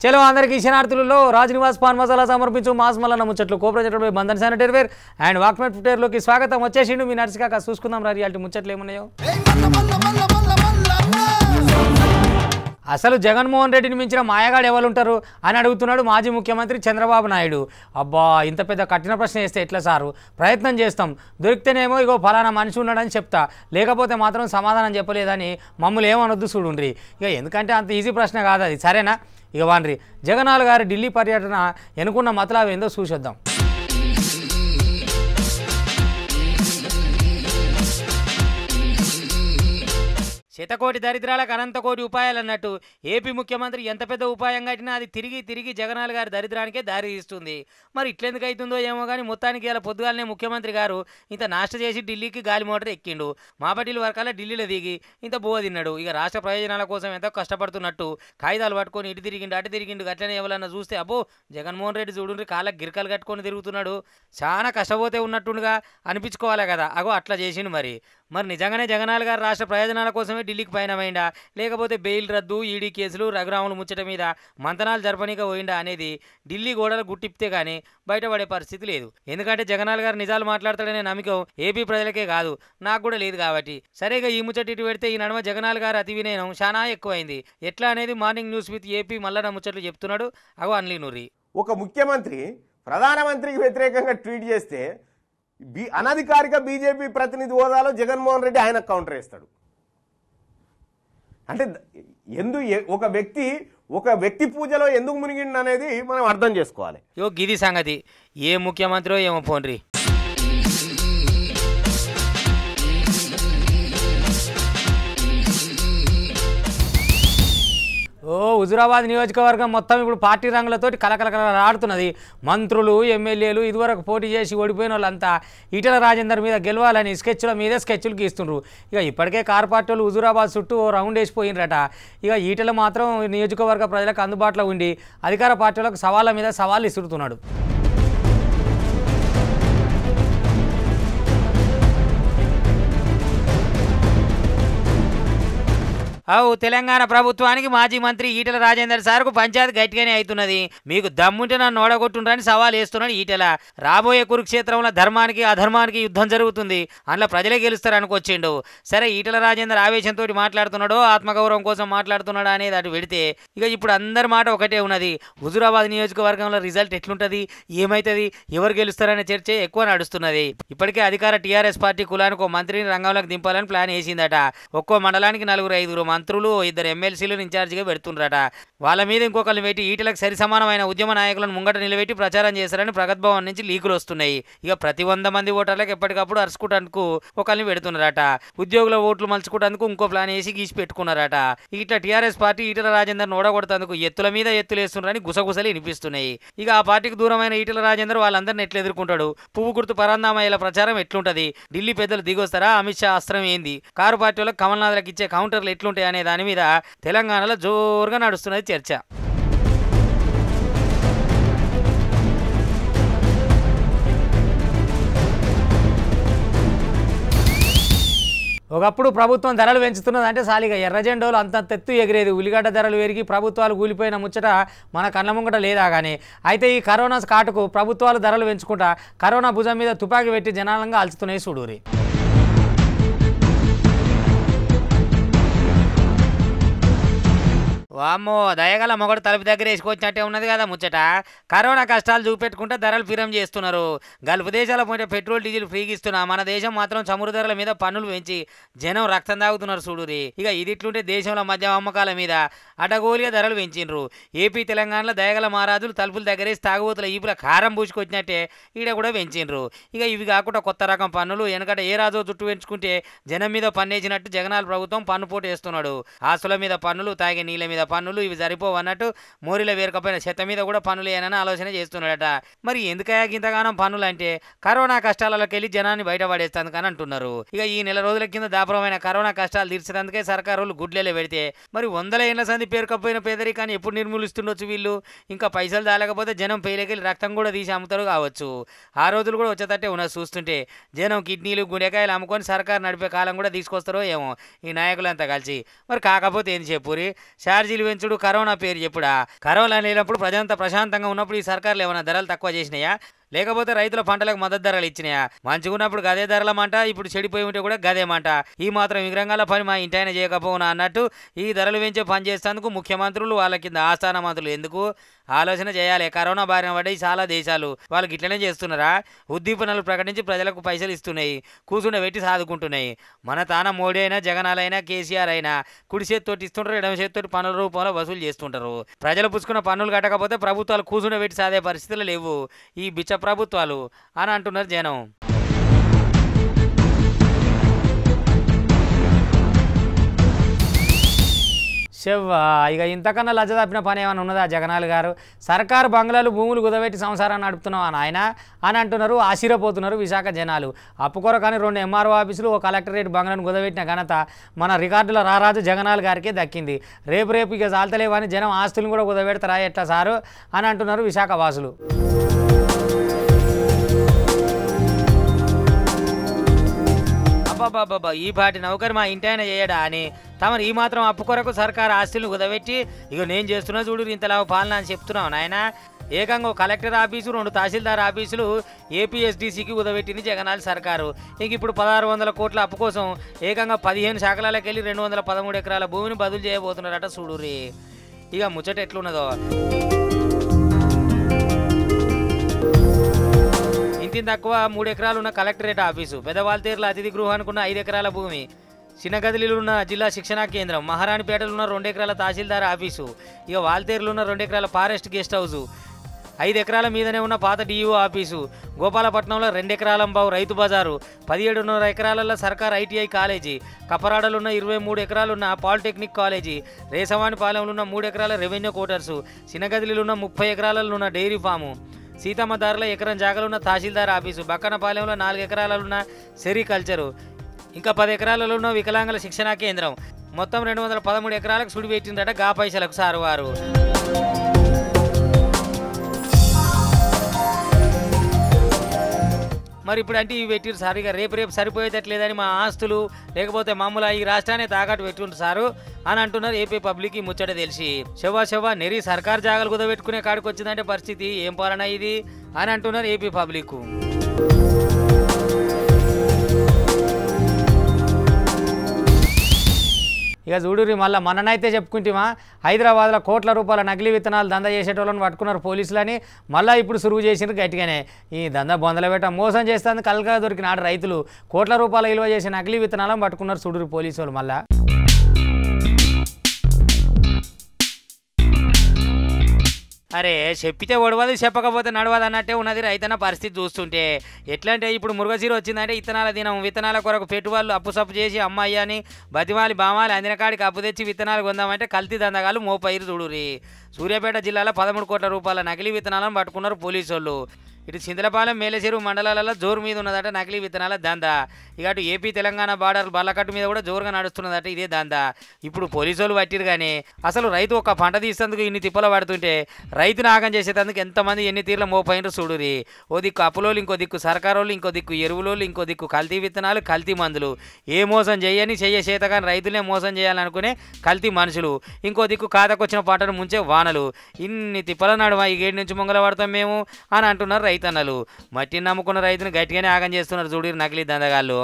చలో అందరికీ శనార్థులలో రాజ్నివాస్ పాన్ మసాలా సమర్పించు మాస్ మల్లన్న ముచ్చట్లు కోప్రజెక్టుపై బంధన్ శానిటరీ వేర్ అండ్ వాక్మెట్ ఫుటేర్లోకి స్వాగతం వచ్చేసిండు మీ నర్సికాక చూసుకుందాం రా రియాలిటీ ముచ్చట్లు ఏమున్నాయో అసలు జగన్మోహన్ రెడ్డిని మించిన మాయగాడు ఎవరు ఉంటారు అని అడుగుతున్నాడు మాజీ ముఖ్యమంత్రి చంద్రబాబు నాయుడు అబ్బా ఇంత పెద్ద కఠిన ప్రశ్న వేస్తే ఎట్లా సారు ప్రయత్నం చేస్తాం దొరికితేనేమో ఇగో ఫలానా మనిషి ఉన్నాడని చెప్తా లేకపోతే మాత్రం సమాధానం చెప్పలేదని మమ్మల్ని ఏమనొద్దు చూడుండ్రి ఇక ఎందుకంటే అంత ఈజీ ప్రశ్న కాదు అది సరేనా ఇక వాండ్రి జగన్నాథ్ గారి ఢిల్లీ పర్యటన ఎన్నుకున్న మతలావి ఏందో చూసొద్దాం శతకోటి దరిద్రాలకు అనంత కోటి ఉపాయాలు అన్నట్టు ఏపీ ముఖ్యమంత్రి ఎంత పెద్ద ఉపాయం కట్టినా అది తిరిగి తిరిగి జగనాల్ గారి దరిద్రానికే దారి తీస్తుంది మరి ఇట్లెందుకు అవుతుందో ఏమో కానీ మొత్తానికి ఇలా పొద్దుగాలనే ముఖ్యమంత్రి గారు ఇంత నాష్ట చేసి ఢిల్లీకి గాలి మోటార్ ఎక్కిండు మాపటిల వరకాల ఢిల్లీలో దిగి ఇంత బువ్వ తిన్నాడు ఇక రాష్ట్ర ప్రయోజనాల కోసం ఎంతో కష్టపడుతున్నట్టు కాగితాలు పట్టుకొని ఇటు తిరిగిండు అటు తిరిగిండు గట్లనే ఎవరన్నా చూస్తే అబ్బో జగన్మోహన్ రెడ్డి చూడుండ్రి కాళ్ళకి గిరకలు కట్టుకొని తిరుగుతున్నాడు చాలా కష్టపోతే ఉన్నట్టుండగా అనిపించుకోవాలి కదా అగో అట్లా చేసిండు మరి మరి నిజంగానే జగనాల్ గారు రాష్ట్ర ప్రయోజనాల కోసమే ఢిల్లీకి పయనమైందా లేకపోతే బెయిల్ రద్దు ఈడీ కేసులు రఘురాములు ముచ్చట మీద మంతనాలు జరపనీక పోయిందా అనేది ఢిల్లీ గోడలు గుట్టిప్తే కానీ బయటపడే పరిస్థితి లేదు ఎందుకంటే జగనాల్ గారు నిజాలు మాట్లాడతాడనే నమ్మకం ఏపీ ప్రజలకే కాదు నాకు కూడా లేదు కాబట్టి సరేగా ఈ ముచ్చట ఇటు పెడితే ఈ నడుమ జగనాల్ గారు అతి వినయం చాలా ఎక్కువైంది ఎట్లా అనేది morning news with AP Mallanna ముచ్చట్లు చెప్తున్నాడు అగో అన్లీ నూరి ఒక ముఖ్యమంత్రి ప్రధానమంత్రికి వ్యతిరేకంగా ట్వీట్ చేస్తే బి అనధికారిక బీజేపీ ప్రతినిధి హోదాలో జగన్మోహన్ రెడ్డి ఆయన కౌంటర్ వేస్తాడు అంటే ద- ఎందు ఎ- ఒక వ్యక్తి ఒక వ్యక్తి పూజలో ఎందుకు మునిగిండు అనేది మనం అర్థం చేసుకోవాలి యో గిది సంగతి ఏ ముఖ్యమంత్రో ఏమో పోన్రి ఓ హుజురాబాద్ నియోజకవర్గం మొత్తం ఇప్పుడు పార్టీ రంగులతోటి కలకలకలాడుతున్నది మంత్రులు ఎమ్మెల్యేలు ఇదివరకు పోటీ చేసి ఓడిపోయిన వాళ్ళంతా ఈటల రాజేందర్ మీద గెలవాలని స్కెచ్ల మీదే స్కెచ్లు గీస్తుండ్రు ఇక ఇప్పటికే కార్ పార్టీ వాళ్ళు హుజురాబాద్ చుట్టూ ఓ రౌండ్ వేసిపోయినరట ఇక ఈటల మాత్రం నియోజకవర్గ ప్రజలకు అందుబాటులో ఉండి అధికార పార్టీలకు సవాళ్ళ మీద సవాళ్ళు ఇసురుతున్నాడు అవు తెలంగాణ ప్రభుత్వానికి మాజీ మంత్రి ఈటల రాజేందర్ సార్కు పంచాయతీ గట్టిగానే అవుతున్నది మీకు దమ్ముంటే నన్ను ఓడగొట్టుండ్రని సవాల్ వేస్తున్నాడు ఈటల రాబోయే కురుక్షేత్రంలో ధర్మానికి అధర్మానికి యుద్ధం జరుగుతుంది అందులో ప్రజలే గెలుస్తారు అనుకొచ్చిండు సరే ఈటల రాజేందర్ ఆవేశంతో మాట్లాడుతున్నాడో ఆత్మగౌరవం కోసం మాట్లాడుతున్నాడా అనేది అటు పెడితే ఇక ఇప్పుడు అందరి మాట ఒకటే ఉన్నది హుజురాబాద్ నియోజకవర్గంలో రిజల్ట్ ఎట్లుంటది ఏమైతుంది ఎవరు గెలుస్తారనే చర్చ ఎక్కువ నడుస్తున్నది ఇప్పటికే అధికార టీఆర్ఎస్ పార్టీ కులానికి ఓ మంత్రిని రంగంలోకి దింపాలని ప్లాన్ వేసిందట ఒక్కో మండలానికి నలుగురు ఐదుగురు మంత్రులు ఇద్దరు ఎమ్మెల్సీలు ఇన్ఛార్జిగా పెడుతుండ్రట వాళ్ళ మీద ఇంకొకరిని పెట్టి ఈటలకు సరి సమానమైన ఉద్యమ నాయకులను ముంగట నిలబెట్టి ప్రచారం చేశారని ప్రగత్ భవన్ నుంచి లీకులు వస్తున్నాయి ఇక ప్రతి వంద మంది ఓటర్లకు ఎప్పటికప్పుడు అరుచుకుంటానికి ఒకరిని పెడుతున్నారట ఉద్యోగుల ఓట్లు మలుచుకోవడానికి ఇంకో ప్లాన్ వేసి గీసి పెట్టుకున్నారట ఇట్లా టీఆర్ఎస్ పార్టీ ఈటల రాజేందర్ ఓడగొడతందుకు ఎత్తుల మీద ఎత్తులు వేస్తున్నారని గుసగుసలు వినిపిస్తున్నాయి ఇక ఆ పార్టీకి దూరమైన ఈటల రాజేందర్ వాళ్ళందరిని ఎట్లా ఎదుర్కొంటాడు పువ్వు గుర్తు పరందామయ్యల ప్రచారం ఎట్లుంటది ఢిల్లీ పెద్దలు దిగొస్తారా అమిత్ షా అస్త్రం ఏంది కారు పార్టీ వాళ్ళకి కమల్నాథ్లకు ఇచ్చే కౌంటర్లు ఎట్లుంటాయి అనే దాని మీద తెలంగాణలో జోరుగా నడుస్తున్నది చర్చ ఒకప్పుడు ప్రభుత్వం ధరలు పెంచుతున్నది అంటే సాలిగా ఎర్రజెండోలు అంత తెత్తు ఎగిరేది ఉల్లిగడ్డ ధరలు పెరిగి ప్రభుత్వాలు కూలిపోయిన ముచ్చట మన కళ్ళ ముంగట లేదా కానీ అయితే ఈ కరోనా కాటుకు ప్రభుత్వాలు ధరలు పెంచుకుంటా కరోనా భుజం మీద తుపాకీ పెట్టి జనాలంగా అల్చుతున్నాయి చూడూరి వామ్మో దయగల మొగడు తలుపు దగ్గర వేసుకొచ్చినట్టే ఉన్నది కదా ముచ్చట కరోనా కష్టాలు చూపెట్టుకుంటే ధరలు ఫిరం చేస్తున్నారు గల్ఫ్ దేశాల పోయిన పెట్రోల్ డీజిల్ ఫ్రీకి ఇస్తున్నా మన దేశం మాత్రం చమురు ధరల మీద పన్నులు పెంచి జనం రక్తం తాగుతున్నారు చూడురి ఇక ఇది ఇట్లుంటే దేశంలో మధ్య అమ్మకాల మీద అడగోలిగా ధరలు పెంచిండ్రు ఏపీ తెలంగాణలో దయగల మహారాజులు తలుపుల దగ్గరేసి తాగుబోతుల ఈపుల కారం పూసుకొచ్చినట్టే ఈడ కూడా పెంచిండ్రు ఇక ఇవి కాకుండా కొత్త రకం పన్నులు వెనకట ఏ రాజో చుట్టూ పెంచుకుంటే జనం మీద పన్నేసినట్టు జగనాల ప్రభుత్వం పన్ను పోటు వేస్తున్నాడు ఆస్తుల మీద పన్నులు తాగే నీళ్ళ మీద పన్నులు ఇవి సరిపోవు అన్నట్టు మోరిల వేరకపోయిన చెత్త మీద కూడా పన్నులు ఏనని ఆలోచన చేస్తున్నాడట మరి ఎందుకయ్యా ఇంతగానం పన్నులు అంటే కరోనా కష్టాలలోకి వెళ్ళి జనాన్ని బయటపడేస్తాను అని అంటున్నారు ఇక ఈ నెల రోజుల కింద దాపరమైన కరోనా కష్టాలు తీర్చేందుకే సర్కారులు గుడ్లెలే పెడితే మరి వందల ఏళ్ల సంది పేరుకపోయిన పేదరికాన్ని ఎప్పుడు నిర్మూలిస్తుండొచ్చు వీళ్ళు ఇంకా పైసలు దాలకపోతే జనం పేలకెళ్ళి రక్తం కూడా తీసి అమ్ముతారు కావచ్చు ఆ రోజులు కూడా వచ్చేటట్టే ఉన్నది చూస్తుంటే జనం కిడ్నీలు గుండెకాయలు అమ్ముకొని సర్కారు నడిపే కాలం కూడా తీసుకొస్తారో ఏమో ఈ నాయకులంతా కలిసి మరి కాకపోతే ఏంది చెప్పురి ఛార్జీ ఛార్జీలు పెంచుడు కరోనా పేరు చెప్పుడా కరోనా లేనప్పుడు ప్రజలంతా ప్రశాంతంగా ఉన్నప్పుడు ఈ సర్కార్లు ఏమైనా ధరలు తక్కువ చేసినాయా లేకపోతే రైతుల పంటలకు మద్దతు ధరలు ఇచ్చినాయా మంచిగా ఉన్నప్పుడు గదే ధరలమంట ఇప్పుడు చెడిపోయి ఉంటే కూడా గదేమంట ఈ మాత్రం విగ్రహాల పని మా ఇంటాయన చేయకపోవునా అన్నట్టు ఈ ధరలు పెంచే పని చేసేందుకు ముఖ్యమంత్రులు వాళ్ళ కింద ఆస్థాన మంత్రులు ఎందుకు ఆలోచన చేయాలి కరోనా బారిన పడ్డాయి చాలా దేశాలు వాళ్ళకి ఇట్లనే చేస్తున్నారా ఉద్దీపనలు ప్రకటించి ప్రజలకు పైసలు ఇస్తున్నాయి కూర్చుండ పెట్టి సాదుకుంటున్నాయి మన తాన మోడీ అయినా జగనాలైనా కేసీఆర్ అయినా కుడి చేతితోటి ఇస్తుంటారు ఎడమ చేతితోటి పన్నుల రూపంలో వసూలు చేస్తుంటారు ప్రజలు పుచ్చుకున్న పన్నులు కట్టకపోతే ప్రభుత్వాలు కూర్చుండ పెట్టి సాదే పరిస్థితులు లేవు ఈ బిచ్చ ప్రభుత్వాలు అని అంటున్నారు జనం చెవ్వా ఇక ఇంతకన్నా లజ్జ తప్పిన పని ఏమైనా ఉన్నదా జగనాల్ గారు సర్కారు బంగ్లాలు భూములు కుదబెట్టి సంసారాన్ని నడుపుతున్నావా నాయన అని అంటున్నారు ఆశ్చర్యపోతున్నారు విశాఖ జనాలు అప్పుకొర కానీ రెండు ఎంఆర్ఓ ఆఫీసులు ఒక కలెక్టరేట్ బంగ్లాను కుదబెట్టిన ఘనత మన రికార్డుల రారాజు జగనాల్ గారికే దక్కింది రేపు రేపు ఇక చాలతలేవని జనం ఆస్తులను కూడా కుదబెడతారా ఎట్లా సారు అని అంటున్నారు విశాఖ వాసులు అబ్బాబ్బాబ్బా ఈ పాటి నౌకరు మా ఇంటాయన చేయడా అని తమరు ఈ మాత్రం అప్పు కొరకు సర్కారు ఆస్తులను కుదబెట్టి ఇక నేను చేస్తున్నా చూడు ఇంతలా పాలన అని చెప్తున్నావు నాయన ఏకంగా ఓ కలెక్టర్ ఆఫీసు రెండు తహసీల్దార్ ఆఫీసులు ఏపీఎస్డీసీకి కుదబెట్టింది జగనాల సర్కారు ఇంక ఇప్పుడు పదహారు వందల కోట్ల అప్పు కోసం ఏకంగా పదిహేను శాఖలకి వెళ్ళి రెండు వందల పదమూడు ఎకరాల భూమిని బదులు చేయబోతున్నారట చూడురి ఇక ముచ్చట ఎట్లున్నదో ఇంతింత తక్కువ మూడు ఎకరాలు ఉన్న కలెక్టరేట్ ఆఫీసు పెదవాల్తేరుల అతిథి గృహానికి ఉన్న ఐదు ఎకరాల భూమి చిన్నగదిలో ఉన్న జిల్లా శిక్షణా కేంద్రం మహారాణిపేటలో ఉన్న రెండు ఎకరాల తహసీల్దార్ ఆఫీసు ఇక వాల్తేరులో ఉన్న రెండు ఎకరాల ఫారెస్ట్ గెస్ట్ హౌస్ ఐదు ఎకరాల మీదనే ఉన్న పాత డిఈఓ ఆఫీసు గోపాలపట్నంలో రెండు ఎకరాల బావు రైతు బజారు పదిహేడున్నర ఎకరాలలో సర్కార్ ఐటీఐ కాలేజీ కపరాడలో ఉన్న ఇరవై మూడు ఎకరాలున్న పాలిటెక్నిక్ కాలేజీ రేసవానిపాలెంలో ఉన్న మూడు ఎకరాల రెవెన్యూ క్వార్టర్సు చిన్నగదిలో ఉన్న ముప్పై ఎకరాలలో ఉన్న డైరీ ఫాము సీతమ్మదారులో ఎకరం జాగలో ఉన్న తహసీల్దార్ ఆఫీసు బక్కనపాలెంలో నాలుగు ఎకరాలలో ఉన్న సెరికల్చరు ఇంకా పది ఎకరాలలో ఉన్న వికలాంగుల శిక్షణా కేంద్రం మొత్తం రెండు వందల పదమూడు ఎకరాలకు సుడి పెట్టిందట గా పైసలకు సారు వారు మరి ఇప్పుడు అంటే ఇవి పెట్టిరు సార్ ఇక రేపు రేపు సరిపోయేటట్లేదని మా ఆస్తులు లేకపోతే మామూలు ఈ రాష్ట్రాన్ని తాకట్టు పెట్టుంటారు సారు అని అంటున్నారు ఏపీ పబ్లిక్ ఈ ముచ్చట తెలిసి శవ శవ నెరి సర్కార్ జాగాలు కుదబెట్టుకునే కాడికి వచ్చిందంటే పరిస్థితి ఏం పాలన ఇది అని అంటున్నారు ఏపీ పబ్లిక్ ఇక చూడురి మళ్ళీ మననైతే చెప్పుకుంటామా హైదరాబాద్లో కోట్ల రూపాయల నకిలీ విత్తనాలు దందా చేసేటోళ్ళని పట్టుకున్నారు పోలీసులని మళ్ళీ ఇప్పుడు సురువు చేసిండ్రు గట్టిగానే ఈ దందా బొందల పెట్ట మోసం చేస్తాను కలగా దొరికిన ఆడ రైతులు కోట్ల రూపాయల విలువ చేసే నకిలీ విత్తనాలను పట్టుకున్నారు చూడురు పోలీసు వాళ్ళు మళ్ళా అరే చెప్పితే ఒడవదు చెప్పకపోతే నడవదు అన్నట్టే ఉన్నది రైతన్న పరిస్థితి చూస్తుంటే ఎట్లా అంటే ఇప్పుడు మురుగసీర వచ్చిందంటే ఇత్తనాల దినం విత్తనాల కొరకు పెట్టుబడులు అప్పు సప్పు చేసి అమ్మాయి అని బతిమాలి బామాలి అందిన కాడికి అప్పు తెచ్చి విత్తనాలు కొందామంటే కల్తీ దందగాలు మోపైరు చూడురి సూర్యాపేట జిల్లాలో పదమూడు కోట్ల రూపాయల నకిలీ విత్తనాలను పట్టుకున్నారు పోలీసు వాళ్ళు ఇటు చింతలపాలెం మేలచెరువు మండలాలలో జోరు మీద ఉన్నదట నకిలీ విత్తనాల దందా ఇక అటు ఏపీ తెలంగాణ బార్డర్ బల్లకట్టు మీద కూడా జోరుగా నడుస్తున్నదట ఇదే దందా ఇప్పుడు పోలీసు వాళ్ళు పట్టిరు కానీ అసలు రైతు ఒక పంట తీసేందుకు ఇన్ని తిప్పలు పడుతుంటే రైతుని ఆగం చేసేందుకు ఎంతమంది ఎన్ని తీర్ల మోపైనరు చూడురి ఓ దిక్కు అప్పులోళ్ళు ఇంకో దిక్కు సర్కారోళ్ళు ఇంకో దిక్కు ఎరువులోళ్ళు ఇంకో దిక్కు కల్తీ విత్తనాలు కల్తీ మందులు ఏ మోసం చేయని చెయ్య చేత కానీ రైతులే మోసం చేయాలనుకునే కల్తీ మనుషులు ఇంకో దిక్కు కాతకొచ్చిన పంటను ముంచే వానలు ఇన్ని తిప్పల నడుమ ఈ గేటు నుంచి ముంగల పడతాం మేము అని అంటున్నారు రైతన్నలు మట్టిని నమ్ముకున్న రైతుని గట్టిగానే ఆగం చేస్తున్నారు చూడు నకిలీ దందగాళ్ళు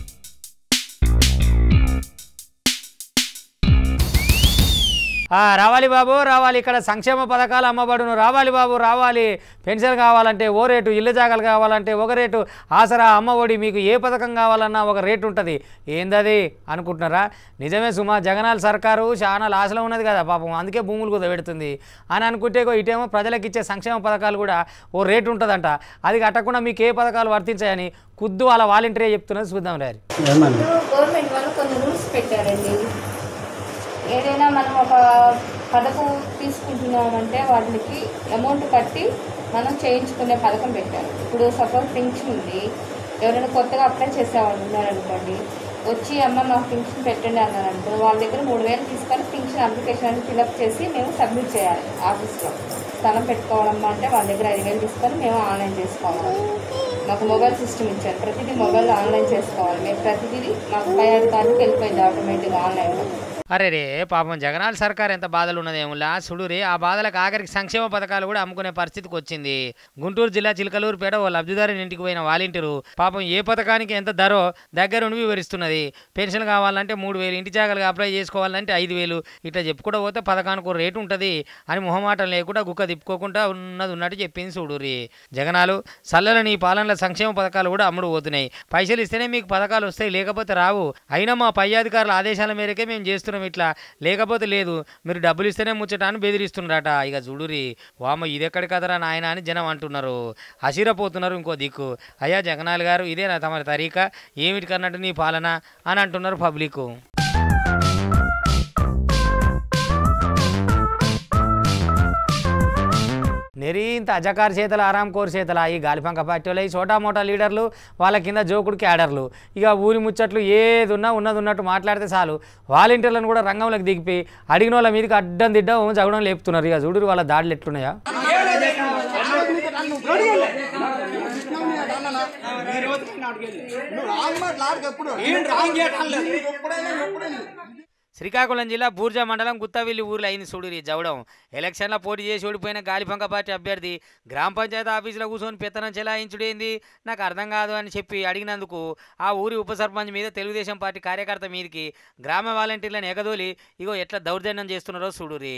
ఆ, రావాలి బాబు రావాలి ఇక్కడ సంక్షేమ పథకాలు అమ్మబడును రావాలి బాబు రావాలి పెన్షన్ కావాలంటే ఓ రేటు ఇల్లు జాగాలు కావాలంటే ఒక రేటు ఆసరా అమ్మ ఒడి మీకు ఏ పథకం కావాలన్నా ఒక రేటు ఉంటుంది ఏందది అనుకుంటున్నారా నిజమే సుమా జగనాల సర్కారు చాలా లాస్లో ఉన్నది కదా పాపం అందుకే భూములు కుదబెడుతుంది అని అనుకుంటే ఇగో ఇటేమో ప్రజలకు ఇచ్చే సంక్షేమ పథకాలు కూడా ఓ రేటు ఉంటుందంట అది కట్టకుండా మీకు ఏ పథకాలు వర్తించాయని కుద్దు వాళ్ళ వాలంటీరే చెప్తున్నది చూద్దాం రారి ఏమన్నా గవర్నమెంట్ వాళ్ళు కొన్ని రూల్స్ పెట్టారండి ఏదైనా మనం ఒక పథకం తీసుకుంటున్నామంటే వాటికి అమౌంట్ కట్టి మనం చేయించుకునే పథకం పెట్టారు ఇప్పుడు సపోజ్ పింఛన్ ఉంది ఎవరైనా కొత్తగా అప్లై చేసేవాళ్ళు ఉన్నారనుకోండి వచ్చి అమ్మ మాకు పింఛన్ పెట్టండి అన్నారనుకో వాళ్ళ దగ్గర మూడు వేలు తీసుకొని పింఛన్ అప్లికేషన్ అని ఫిలప్ చేసి మేము సబ్మిట్ చేయాలి ఆఫీస్లో స్థలం పెట్టుకోవడం అంటే వాళ్ళ దగ్గర ఐదు వేలు తీసుకొని మేము ఆన్లైన్ చేసుకోవాలి మాకు మొబైల్ సిస్టమ్ ఇచ్చారు ప్రతిదీ మొబైల్ ఆన్లైన్ చేసుకోవాలి మేము ప్రతిదీ మాకు పై అధికారికి వెళ్ళిపోయింది ఆటోమేటిక్గా ఆన్లైన్లో అరే రే పాపం జగనాల సర్కార్ ఎంత బాధలు ఉన్నదేములా సుడురే ఆ బాధలకు ఆఖరికి సంక్షేమ పథకాలు కూడా అమ్ముకునే పరిస్థితికి వచ్చింది గుంటూరు జిల్లా చిలకలూరుపేట ఓ లబ్ధిదారుని ఇంటికి పోయిన వాలంటీరు పాపం ఏ పథకానికి ఎంత ధరో దగ్గరుండి వివరిస్తున్నది పెన్షన్ కావాలంటే మూడు వేలు ఇంటి జాగాలకు అప్లై చేసుకోవాలంటే ఐదు వేలు ఇట్లా చెప్పుకుంటూ పోతే పథకానికి ఒక రేటు ఉంటుంది అని మొహమాటం లేకుండా గుక్క తిప్పుకోకుండా ఉన్నది ఉన్నట్టు చెప్పింది చూడురి జగనాలు సల్లల నీ పాలనలో సంక్షేమ పథకాలు కూడా అమ్ముడు పోతున్నాయి పైసలు ఇస్తేనే మీకు పథకాలు వస్తాయి లేకపోతే రావు అయినా మా పై అధికారుల ఆదేశాల మేరకే మేము చేస్తున్నాం ఇట్లా లేకపోతే లేదు మీరు డబ్బులు ఇస్తేనే ముచ్చట అని బెదిరిస్తున్నారట ఇక చూడురి వామ ఇదెక్కడి కదరా నాయన అని జనం అంటున్నారు అసిరపోతున్నారు ఇంకో దిక్కు అయ్యా జగనాల్ గారు ఇదేనా తమ తరీకా ఏమిటికన్నట్టు నీ పాలన అని అంటున్నారు పబ్లిక్ నెరీ ఇంత అజకార్ చేతల ఆరాం కోర్ చేతల ఈ గాలిపంక పార్టీలో ఈ చోటా మోటా లీడర్లు వాళ్ళ కింద జోకుడు క్యాడర్లు ఇక ఊరి ముచ్చట్లు ఏది ఉన్నా ఉన్నది ఉన్నట్టు మాట్లాడితే చాలు వాలంటీర్లను కూడా రంగంలోకి దిగిపి అడిగిన వాళ్ళ మీదకి అడ్డం దిడ్డం జగడం లేపుతున్నారు ఇక చూడు వాళ్ళ దాడులు ఎట్లున్నాయా శ్రీకాకుళం జిల్లా బూర్జా మండలం గుత్తవిల్లి ఊర్లో అయింది చూడురి జవడం ఎలక్షన్లో పోటీ చేసి ఓడిపోయిన గాలిపంక పార్టీ అభ్యర్థి గ్రామ పంచాయతీ ఆఫీసులో కూర్చొని పెత్తనం చెలాయించుడేంది నాకు అర్థం కాదు అని చెప్పి అడిగినందుకు ఆ ఊరి ఉప సర్పంచ్ మీద తెలుగుదేశం పార్టీ కార్యకర్త మీదకి గ్రామ వాలంటీర్లను ఎగదోలి ఇగో ఎట్లా దౌర్జన్యం చేస్తున్నారో చూడురి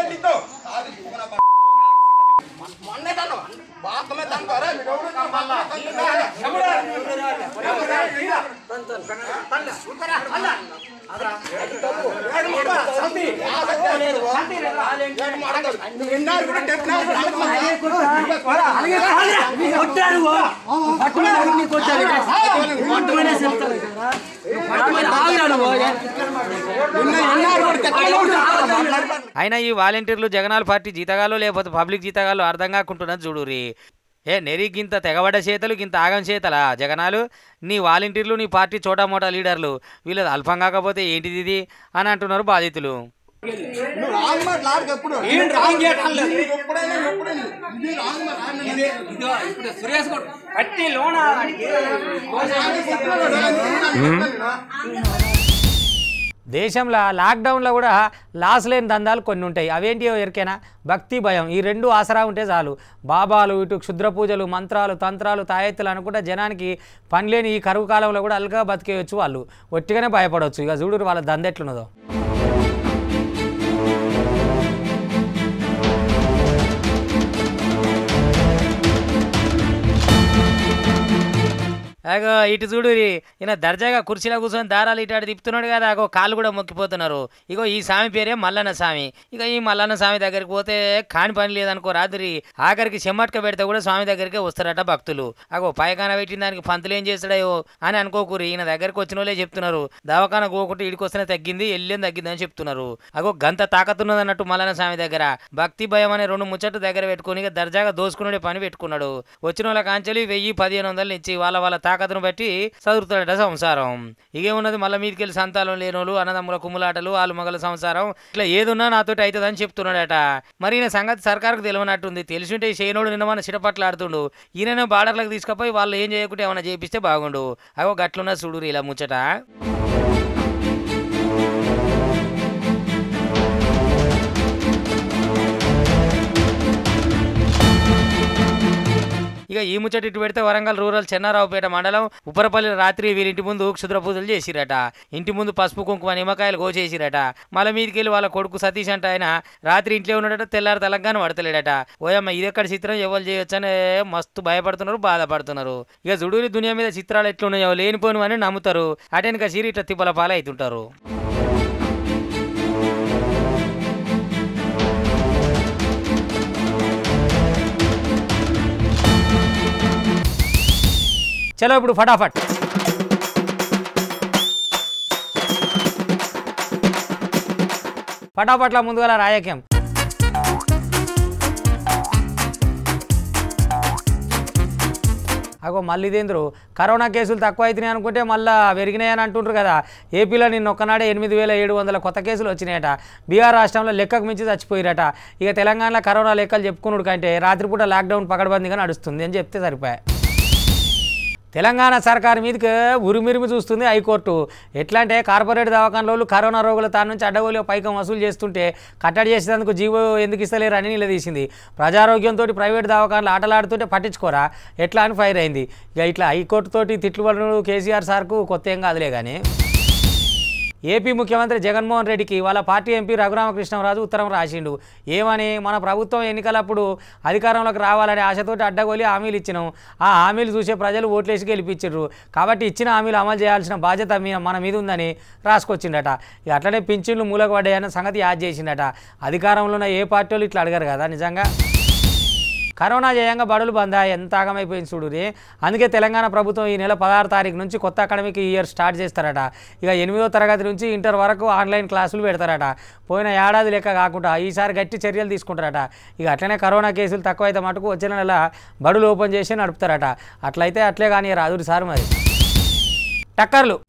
అయినా ఈ వాలంటీర్లు జగనాల పార్టీ జీతగాలు లేకపోతే పబ్లిక్ జీతగాలు అర్థం కాకుంటున్నది చూడురి ఏ నెరి గింత తెగబడ్డ చేతలు గింత ఆగం చేతలా జగనాలు నీ వాలంటీర్లు నీ పార్టీ చోటా మోటా లీడర్లు వీళ్ళది అల్పం కాకపోతే ఏంటిది ఇది అని అంటున్నారు బాధితులు దేశంలో లాక్డౌన్లో కూడా లాస్ లేని దందాలు కొన్ని ఉంటాయి అవేంటియో ఎరికైనా భక్తి భయం ఈ రెండు ఆసరా ఉంటే చాలు బాబాలు ఇటు క్షుద్ర పూజలు మంత్రాలు తంత్రాలు తాయెత్తులు అనుకుంటే జనానికి పని లేని ఈ కరువు కాలంలో కూడా అల్గా బతికేయచ్చు వాళ్ళు ఒట్టిగానే భయపడవచ్చు ఇక చూడు వాళ్ళ దంద ఎట్లున్నదో అగో ఇటు చూడు ఈయన దర్జాగా కుర్చీలో కూర్చొని దారాలు ఇటు అటు తిప్పుతున్నాడు కదా అగో కాళ్ళు కూడా మొక్కిపోతున్నారు ఇగో ఈ స్వామి పేరే మల్లన్న స్వామి ఇక ఈ మల్లన్న స్వామి దగ్గరికి పోతే కాని పని లేదనుకో రాత్రి ఆఖరికి చెమ్మట్క పెడితే కూడా స్వామి దగ్గరికే వస్తారట భక్తులు అగో పైకాన పెట్టిన దానికి పంతులు ఏం చేస్తాడో అని అనుకోకూరి ఈయన దగ్గరికి వచ్చిన వాళ్ళే చెప్తున్నారు దవాఖాన పోకుంటే ఇడికి వస్తేనే తగ్గింది వెళ్ళేం తగ్గింది అని చెప్తున్నారు అగో గంత తాకతున్నది అన్నట్టు మల్లన్న స్వామి దగ్గర భక్తి భయం అనే రెండు ముచ్చట్లు దగ్గర పెట్టుకుని ఇక దర్జాగా దోసుకునే పని పెట్టుకున్నాడు వచ్చిన వాళ్ళ కాంచెలు వెయ్యి పదిహేను వందలు ఇచ్చి వాళ్ళ వాళ్ళ తాకతును బట్టి చదువుతాడట సంసారం ఇగేమున్నది మళ్ళీ మీదకి వెళ్ళి సంతానం లేనోళ్ళు అన్నదమ్ముల కుమ్ములాటలు వాళ్ళు మగల సంసారం ఇట్లా ఏదున్నా నాతోటి అవుతుందని చెప్తున్నాడట మరి ఈయన సంగతి సర్కారుకు తెలియనట్టుంది తెలిసింటే ఈ చేయనోడు నిన్న మన చిటపట్లాడుతుండు ఈయన బార్డర్లకు తీసుకుపోయి వాళ్ళు ఏం చేయకుంటే ఏమైనా చేపిస్తే బాగుండు అగో గట్లున్న చూడు ఇలా ముచ్చట ఇక ఈ ముచ్చట ఇటు పెడితే వరంగల్ రూరల్ చెన్నారావుపేట మండలం ఉప్పరపల్లి రాత్రి వీరింటి ముందు క్షుద్ర పూజలు చేసిరట ఇంటి ముందు పసుపు కుంకుమ నిమ్మకాయలు కోసేసిరట మళ్ళీ మీదకి వెళ్ళి వాళ్ళ కొడుకు సతీష్ అంట ఆయన రాత్రి ఇంట్లో ఉన్నాడట తెల్లారి తెలంగాణ పడతలేడట ఓయమ్మ ఇదెక్కడ చిత్రం ఎవరు చేయొచ్చని మస్తు భయపడుతున్నారు బాధపడుతున్నారు ఇక జుడూరి దునియా మీద చిత్రాలు ఎట్లున్నాయో లేనిపోను అని నమ్ముతారు అటెనక సిరి ఇట్లా తిప్పల పాలు అవుతుంటారు చలో ఇప్పుడు ఫటాఫట్ ఫటాఫట్ల ముందుగా రాయక్యం అగో మళ్ళీ ఇదేంద్రు కరోనా కేసులు తక్కువ అవుతున్నాయి అనుకుంటే మళ్ళీ పెరిగినాయని అంటుండ్రు కదా ఏపీలో నిన్న ఒక్కనాడే ఎనిమిది వేల ఏడు వందల కొత్త కేసులు వచ్చినాయట బీహార్ రాష్ట్రంలో లెక్కకు మించి చచ్చిపోయారట ఇక తెలంగాణలో కరోనా లెక్కలు చెప్పుకున్నాడు కంటే రాత్రిపూట లాక్డౌన్ పకడ్బందీగా నడుస్తుంది అని చెప్తే సరిపోయాయి తెలంగాణ సర్కారు మీదకి ఉరిమిరిమి చూస్తుంది హైకోర్టు ఎట్లా అంటే కార్పొరేట్ దవాఖానలో కరోనా రోగుల తాను నుంచి అడ్డగోలు పైకం వసూలు చేస్తుంటే కట్టడి చేసేందుకు జీవో ఎందుకు ఇస్తలేరు అని నిలదీసింది ప్రజారోగ్యంతో ప్రైవేట్ దవాఖానలు ఆటలాడుతుంటే పట్టించుకోరా ఎట్లా అని ఫైర్ అయింది ఇక ఇట్లా హైకోర్టు తోటి తిట్లు పడడం కేసీఆర్ సార్కు కొత్త ఏం కాదులే కానీ ఏపీ ముఖ్యమంత్రి జగన్మోహన్ రెడ్డికి వాళ్ళ పార్టీ ఎంపీ రఘురామకృష్ణరాజు ఉత్తరం రాసిండు ఏమని మన ప్రభుత్వం ఎన్నికలప్పుడు అధికారంలోకి రావాలనే ఆశతోటి అడ్డగోలి హామీలు ఇచ్చినాం ఆ హామీలు చూసే ప్రజలు ఓట్లేసి గెలిపించారు కాబట్టి ఇచ్చిన హామీలు అమలు చేయాల్సిన బాధ్యత మీ మన మీద ఉందని రాసుకొచ్చిండట ఇక అట్లనే పింఛన్లు మూలకు పడ్డాయన్న సంగతి యాద్ చేసిండట అధికారంలో ఉన్న ఏ పార్టీ వాళ్ళు ఇట్లా అడగారు కదా నిజంగా కరోనా జయంగా బడులు బందా ఎంత ఆగమైపోయింది చూడురి అందుకే తెలంగాణ ప్రభుత్వం ఈ నెల పదహారు తారీఖు నుంచి కొత్త అకాడమిక్ ఇయర్ స్టార్ట్ చేస్తారట ఇక ఎనిమిదో తరగతి నుంచి ఇంటర్ వరకు ఆన్లైన్ క్లాసులు పెడతారట పోయిన ఏడాది లెక్క కాకుండా ఈసారి గట్టి చర్యలు తీసుకుంటారట ఇక అట్లనే కరోనా కేసులు తక్కువైతే మటుకు వచ్చిన నెల బడులు ఓపెన్ చేసి నడుపుతారట అట్లయితే అట్లే కానీ రాదురి సార్ మరి టక్కర్లు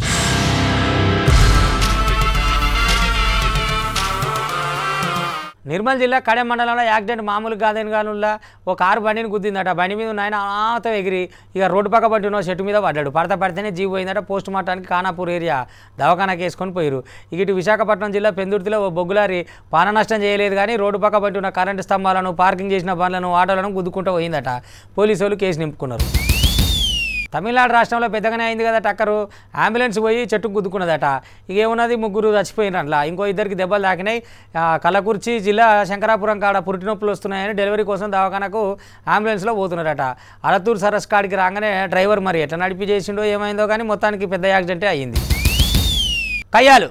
నిర్మల్ జిల్లా కడెం మండలంలో యాక్సిడెంట్ మామూలు కాదని కానుల్లా ఒక కారు బండిని గుద్దిందట బండి మీద ఉన్న ఆయన ఆత ఎగిరి ఇక రోడ్డు పక్క పట్టి ఉన్న చెట్టు మీద పడ్డాడు పడతా పడితేనే జీవ పోయిందట పోస్ట్ మార్టానికి ఖానాపూర్ ఏరియా దవాఖానాకి వేసుకొని పోయారు ఇక ఇటు విశాఖపట్నం జిల్లా పెందుర్తిలో ఓ బొగ్గులారి పాన నష్టం చేయలేదు కానీ రోడ్డు పక్క పట్టి ఉన్న కరెంటు స్తంభాలను పార్కింగ్ చేసిన బండ్లను ఆటోలను గుద్దుకుంటూ పోయిందట పోలీసు వాళ్ళు కేసు నింపుకున్నారు తమిళనాడు రాష్ట్రంలో పెద్దగానే అయింది కదా టక్కరు అంబులెన్స్ పోయి చెట్టుకు గుద్దుకున్నదట ఇక ఏమున్నది ముగ్గురు చచ్చిపోయినారు అట్లా ఇంకో ఇద్దరికి దెబ్బలు తాకినాయి ఆ, కల్లకుర్చి జిల్లా శంకరాపురం కాడ పురిటి నొప్పులు వస్తున్నాయని డెలివరీ కోసం దవాఖానకు అంబులెన్స్లో పోతున్నారట అరతూరు సరస్ కాడికి రాగానే డ్రైవర్ మరి ఎట్లా నడిపి చేసిండో ఏమైందో కానీ మొత్తానికి పెద్ద యాక్సిడెంటే అయ్యింది కయ్యాలు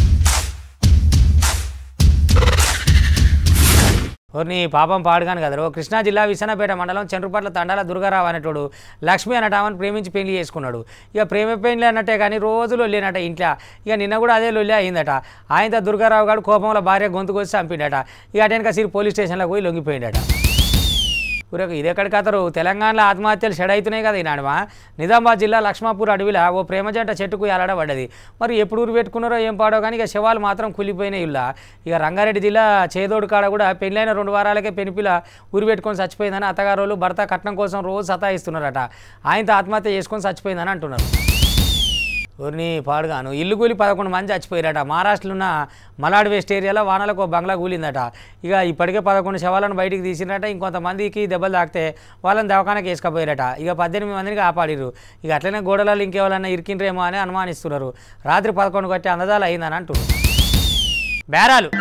ఓర్ని పాపం పాడుగాను కదా ఓ కృష్ణా జిల్లా విసనపేట మండలం చంద్రపట్ల తండాల దుర్గారావు అనేటోడు లక్ష్మి అన్నట ఆమెను ప్రేమించి పెళ్లి చేసుకున్నాడు ఇక ప్రేమ పెళ్లి అన్నట్టే కానీ రోజు లొల్లేనట ఇంట్లో ఇక నిన్న కూడా అదే లొల్లి అయిందట ఆయన దుర్గారావు గారు కోపంలో భార్య గొంతుకు వచ్చి చంపిండట ఇక అటెనక సిరి పోలీస్ స్టేషన్లోకి పోయి లొంగిపోయిండట ఊరకు ఇది ఎక్కడికి అతరు తెలంగాణలో ఆత్మహత్యలు షెడ్ అవుతున్నాయి కదా ఈనాడమా నిజామాబాద్ జిల్లా లక్ష్మాపూర్ అడవిలో ఓ ప్రేమ జంట చెట్టుకు ఎలాడబడ్డది మరి ఎప్పుడు ఊరు పెట్టుకున్నారో ఏం పాడో కానీ ఇక శవాలు మాత్రం కూలిపోయినాయి ఇల్లా ఇక రంగారెడ్డి జిల్లా చేదోడు కాడ కూడా పెళ్ళైన రెండు వారాలకే పెనిపిల ఊరు పెట్టుకొని చచ్చిపోయిందని అత్తగారోళ్ళు భర్త కట్నం కోసం రోజు సతాయిస్తున్నారట ఆయనతో ఆత్మహత్య చేసుకొని చచ్చిపోయిందని అంటున్నారు ఊరిని పాడుగాను ఇల్లు కూలి పదకొండు మంది చచ్చిపోయారట మహారాష్ట్రలో ఉన్న మలాడ్ వెస్ట్ ఏరియాలో వానలకు ఓ బంగ్లా కూలిందట ఇక ఇప్పటికే పదకొండు శవాలను బయటికి తీసిరట ఇంకొంతమందికి దెబ్బలు తాకితే వాళ్ళని దవాఖానకి వేసుకపోయారట ఇక పద్దెనిమిది మందిని కాపాడిరు ఇక అట్లనే గోడలలో ఇంకెవరన్నా ఇరికిండ్రేమో అని అనుమానిస్తున్నారు రాత్రి పదకొండు కొట్టి అందదాలు అయిందని అంటున్నారు బేరాలు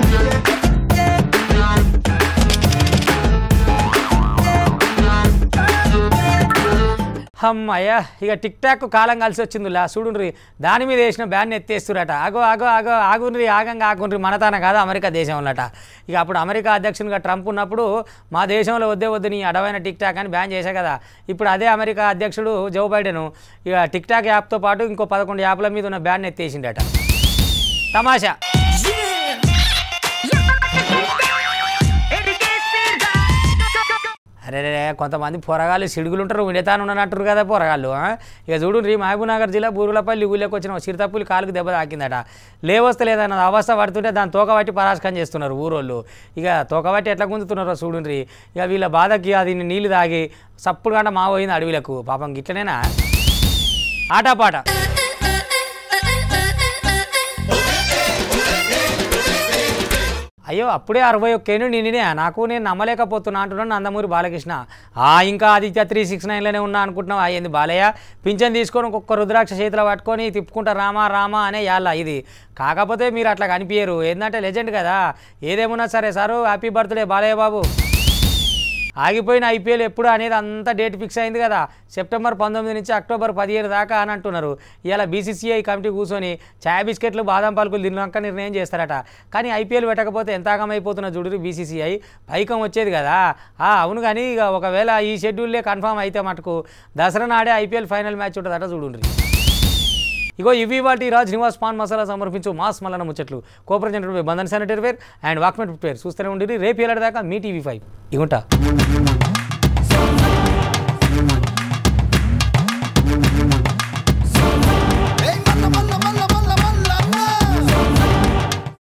అమ్మయ్య ఇక టిక్ టాక్ కాలం కలిసి వచ్చిందిలా చూడుండ్రి దాని మీద వేసిన బ్యాన్ ఎత్తేస్తురట ఆగో ఆగో ఆగో ఆగుండ్రి ఆగంగా ఆగుండ్రి మనతాన కాదు అమెరికా దేశంలోట ఇక అప్పుడు అమెరికా అధ్యక్షునిగా ట్రంప్ ఉన్నప్పుడు మా దేశంలో వద్దే వద్దు నీ అడవైన టిక్ టాక్ అని బ్యాన్ చేశా కదా ఇప్పుడు అదే అమెరికా అధ్యక్షుడు జో బైడెన్ ఇక టిక్ టాక్ యాప్తో పాటు ఇంకో పదకొండు యాప్ల మీద ఉన్న బ్యాన్ ఎత్తేసిండట తమాషా అరే రే కొంతమంది పొరగాళ్ళు సిడుగులు ఉంటారు విడతాను ఉన్నట్టు కదా పొరగాళ్ళు ఆ? ఇక చూడు రీ మహబూబ్నగర్ జిల్లా బూరులపల్లి ఊళ్ళోకి వచ్చిన చిరుతప్పులు కాలుకు దెబ్బ తాకిందట లేవస్తే లేదన్న అవస్థ పడుతుంటే దాన్ని తోకబట్టి పరాశకం చేస్తున్నారు ఊరోళ్ళు ఇక తోకబట్టి ఎట్లా గుంజుతున్నారో చూడుండ్రి ఇక వీళ్ళ బాధకి అది నీళ్ళు తాగి సప్పుడు గంట మా పోయింది అడవిలకు పాపం గిట్లనేనా ఆటపాట అయ్యో అప్పుడే అరవై ఒక్కేను నేనే నాకు నేను నమ్మలేకపోతున్నా అంటున్నాను నందమూరి బాలకృష్ణ ఆ ఇంకా ఆదిత్య త్రీ సిక్స్ నైన్లోనే ఉన్నా అనుకుంటున్నావు అయ్యింది బాలయ్య పింఛన్ తీసుకొని ఒక్కొక్క రుద్రాక్ష చేతిలో పట్టుకొని తిప్పుకుంటా రామా రామా అనే యాళ్ళ ఇది కాకపోతే మీరు అట్లా కనిపించరు ఏంటంటే లెజెండ్ కదా ఏదేమున్నా సరే sir happy birthday Balayya Babu ఆగిపోయిన ఐపీఎల్ ఎప్పుడు అనేది అంతా డేట్ ఫిక్స్ అయింది కదా సెప్టెంబర్ పంతొమ్మిది నుంచి అక్టోబర్ పదిహేడు దాకా అని అంటున్నారు ఇలా బీసీసీఐ కమిటీ కూర్చొని ఛాయ్ బిస్కెట్లు బాదం పలుకులు తిన్నాక నిర్ణయం చేస్తారట కానీ ఐపీఎల్ పెట్టకపోతే ఎంత ఆగమైపోతున్న చూడరు బీసీసీఐ పైకం వచ్చేది కదా ఆ, అవును కానీ ఇక ఒకవేళ ఈ షెడ్యూల్లే కన్ఫామ్ అయితే మటుకు దసరా నాడే ఐపీఎల్ ఫైనల్ మ్యాచ్ ఉంటుందట చూడండి ఇగో ఇవి వాటి రాజ్ నివాస్ పాన్ మసాలా సమర్పించు మాస్ మల్లన ముచ్చట్లు cooperation Bandhan sanitary ware and వాక్మెట్ వేర్ చూస్తూనే ఉండి రేపు ఏలాడదాకా మీ టీవీ ఫైవ్ ఇగుంటా